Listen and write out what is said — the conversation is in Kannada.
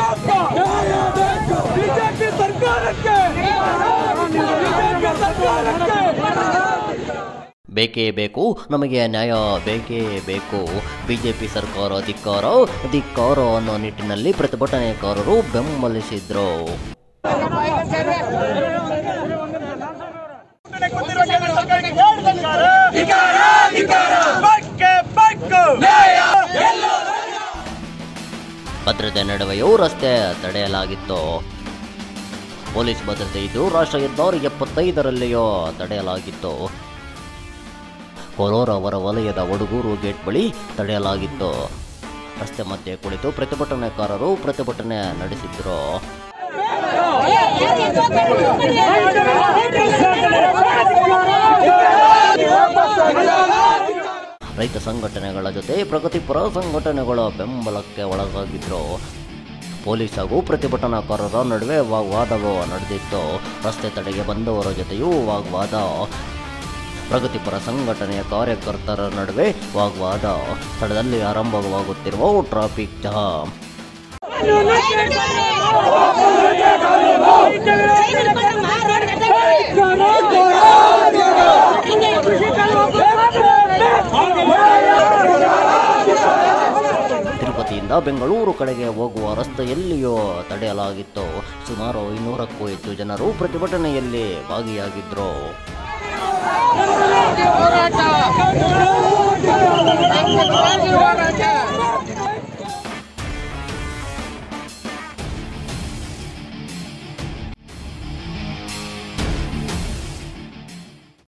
ಬಿಜೆಪಿ ಸರ್ಕಾರಕ್ಕೆ ಬಿಜೆಪಿ ಸರ್ಕಾರಕ್ಕೆ ಬೇಕೇ ಬೇಕು ನಮಗೆ ನ್ಯಾಯ ಬೇಕೇ ಬೇಕು ಬಿಜೆಪಿ ಸರ್ಕಾರ ಧಿಕ್ಕಾರ ಧಿಕ್ಕಾರ ಅನ್ನೋ ನಿಟ್ಟಿನಲ್ಲಿ ಪ್ರತಿಭಟನೆಕಾರರು ಬೆಂಬಲಿಸಿದ್ರು ಭದ್ರತೆ ನಡುವೆಯೂ ರಸ್ತೆ ತಡೆಯಲಾಗಿತ್ತು ಪೊಲೀಸ್ ಭದ್ರತೆ ಇದ್ದು ರಾಷ್ಟ್ರ ಹೆದ್ದಾರಿ ಎಪ್ಪತ್ತೈದರಲ್ಲಿಯೂ ತಡೆಯಲಾಗಿತ್ತು ಕೊರೋರ ಅವರ ವಲಯದ ಒಡಗೂರು ಗೇಟ್ ಬಳಿ ತಡೆಯಲಾಗಿತ್ತು ರಸ್ತೆ ಮಧ್ಯೆ ಕುಳಿತು ಪ್ರತಿಭಟನಾಕಾರರು ಪ್ರತಿಭಟನೆ ನಡೆಸಿದ್ರು ರೈತ ಸಂಘಟನೆಗಳ ಜೊತೆ ಪ್ರಗತಿಪರ ಸಂಘಟನೆಗಳ ಬೆಂಬಲಕ್ಕೆ ಒಳಗಾಗಿದ್ರು ಪೊಲೀಸ್ ಹಾಗೂ ಪ್ರತಿಭಟನಾಕಾರರ ನಡುವೆ ವಾಗ್ವಾದವು ನಡೆದಿತ್ತು ರಸ್ತೆ ತಡೆಗೆ ಬಂದವರ ಜೊತೆಯೂ ವಾಗ್ವಾದ ಪ್ರಗತಿಪರ ಸಂಘಟನೆಯ ಕಾರ್ಯಕರ್ತರ ನಡುವೆ ವಾಗ್ವಾದ ಸ್ಥಳದಲ್ಲಿ ಆರಂಭವಾಗುತ್ತಿರುವ ಟ್ರಾಫಿಕ್ ಜಾಮ್ ತಿರುಪತಿಯಿಂದ ಬೆಂಗಳೂರು ಕಡೆಗೆ ಹೋಗುವ ರಸ್ತೆಯಲ್ಲಿಯೂ ತಡೆಯಲಾಗಿತ್ತು ಸುಮಾರು ಇನ್ನೂರಕ್ಕೂ ಹೆಚ್ಚು ಜನರು ಪ್ರತಿಭಟನೆಯಲ್ಲಿ ಭಾಗಿಯಾಗಿದ್ರು ಹೋರಾಟ